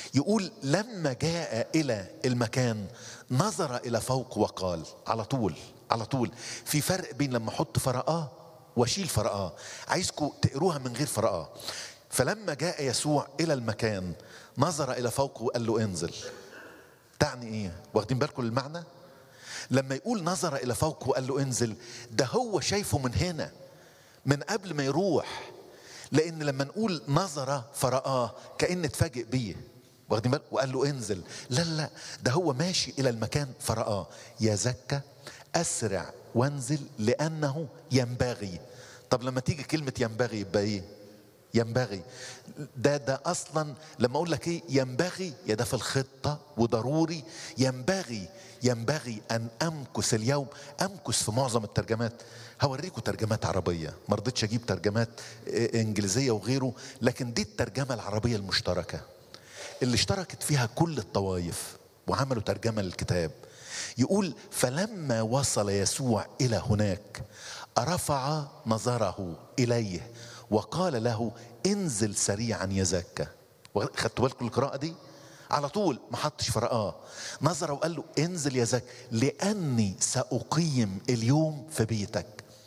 يقول لما جاء الى المكان نظر الى فوق وقال على طول على طول في فرق بين لما احط فرقاه واشيل فرقاه عايزكم تقروها من غير فرقاه فلما جاء يسوع الى المكان نظر الى فوق وقال له انزل تعني ايه واخدين بالكم المعنى لما يقول نظر الى فوق وقال له انزل ده هو شايفه من هنا من قبل ما يروح لان لما نقول نظر فرآه كأن اتفاجئ بيه واخدين بالك وقال له انزل لا لا ده هو ماشي الى المكان فرآه يا زكا اسرع وانزل لانه ينبغي طب لما تيجي كلمه ينبغي يبقى ايه ينبغي ده ده اصلا لما اقول لك ايه ينبغي يا ده في الخطه وضروري ينبغي ينبغي ان امكث اليوم امكث في معظم الترجمات هوريكم ترجمات عربيه ما رضيتش اجيب ترجمات انجليزيه وغيره لكن دي الترجمه العربيه المشتركه اللي اشتركت فيها كل الطوائف وعملوا ترجمه للكتاب يقول فلما وصل يسوع الى هناك رفع نظره اليه وقال له انزل سريعا يا زكا خدتوا بالكم القراءه دي على طول ما حطش فرقاه نظر وقال له انزل يا زكا لاني ساقيم اليوم في بيتك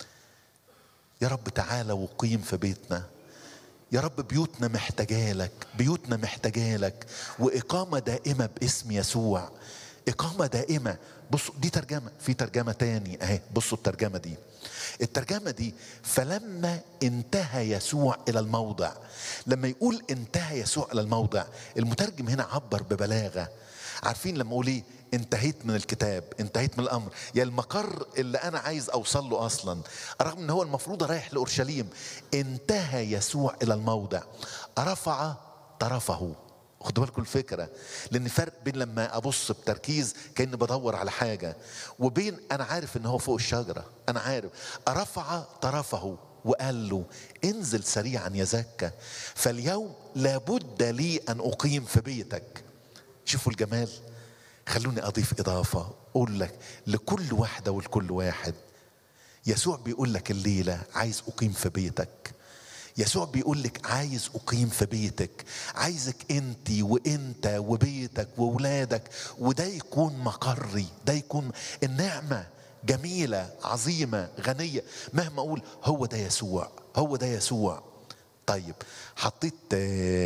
يا رب تعالى وقيم في بيتنا يا رب بيوتنا محتاجالك بيوتنا محتاجالك وإقامة دائمة باسم يسوع إقامة دائمة بصوا دي ترجمة في ترجمة تاني أهي بصوا الترجمة دي الترجمة دي فلما انتهى يسوع إلى الموضع لما يقول انتهى يسوع إلى الموضع المترجم هنا عبر ببلاغة عارفين لما اقول ايه انتهيت من الكتاب انتهيت من الامر يا المقر اللي انا عايز اوصل له اصلا رغم ان هو المفروض رايح لاورشليم انتهى يسوع الى الموضع رفع طرفه خدوا بالكم الفكرة لأن فرق بين لما أبص بتركيز كأني بدور على حاجة وبين أنا عارف إن هو فوق الشجرة أنا عارف رفع طرفه وقال له انزل سريعا يا زكا فاليوم لابد لي أن أقيم في بيتك شوفوا الجمال خلوني أضيف إضافة أقول لك لكل واحدة ولكل واحد يسوع بيقول لك الليلة عايز أقيم في بيتك يسوع بيقول لك عايز اقيم في بيتك عايزك انت وانت وبيتك واولادك وده يكون مقري ده يكون النعمه جميله عظيمه غنيه مهما اقول هو ده يسوع هو ده يسوع طيب حطيت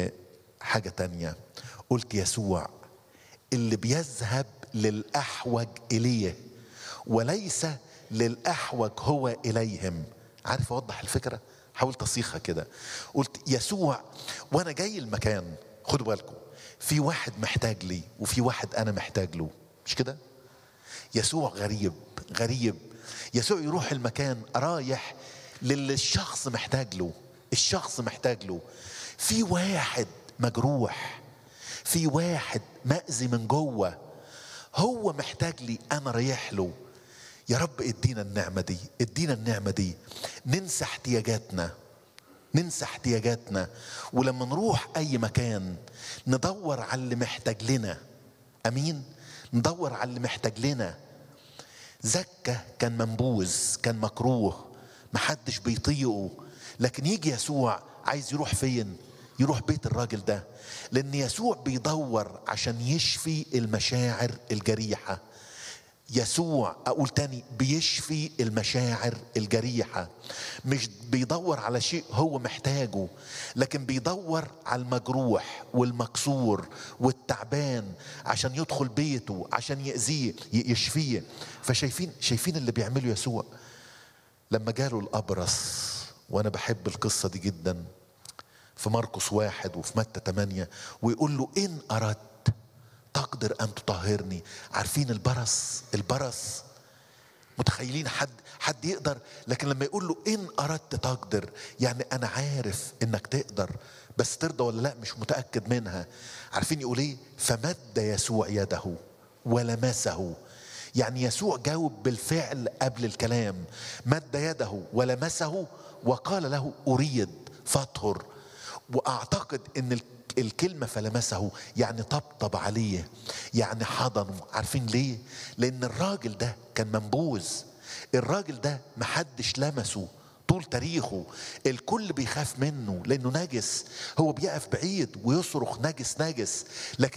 حاجه تانية قلت يسوع اللي بيذهب للاحوج اليه وليس للاحوج هو اليهم عارف اوضح الفكره حاولت اصيغها كده قلت يسوع وانا جاي المكان خدوا بالكم في واحد محتاج لي وفي واحد انا محتاج له مش كده يسوع غريب غريب يسوع يروح المكان رايح للي الشخص محتاج له الشخص محتاج له في واحد مجروح في واحد مأذي من جوه هو محتاج لي انا رايح له يا رب ادينا النعمة دي ادينا النعمة دي ننسى احتياجاتنا ننسى احتياجاتنا ولما نروح اي مكان ندور على اللي محتاج لنا امين ندور على اللي محتاج لنا زكة كان منبوذ كان مكروه محدش بيطيقه لكن يجي يسوع عايز يروح فين يروح بيت الراجل ده لان يسوع بيدور عشان يشفي المشاعر الجريحه يسوع اقول تاني بيشفي المشاعر الجريحه مش بيدور على شيء هو محتاجه لكن بيدور على المجروح والمكسور والتعبان عشان يدخل بيته عشان يأذيه يشفيه فشايفين شايفين اللي بيعمله يسوع لما جاله الابرص وانا بحب القصه دي جدا في مرقس واحد وفي متى ثمانية ويقول له إن أردت تقدر أن تطهرني عارفين البرص البرص متخيلين حد حد يقدر لكن لما يقول له إن أردت تقدر يعني أنا عارف إنك تقدر بس ترضى ولا لا مش متأكد منها عارفين يقول إيه فمد يسوع يده ولمسه يعني يسوع جاوب بالفعل قبل الكلام مد يده ولمسه وقال له أريد فاطهر واعتقد ان الكلمة فلمسه يعني طبطب عليه يعني حضنه عارفين ليه لان الراجل ده كان منبوذ الراجل ده محدش لمسه طول تاريخه الكل بيخاف منه لانه نجس هو بيقف بعيد ويصرخ نجس نجس لكن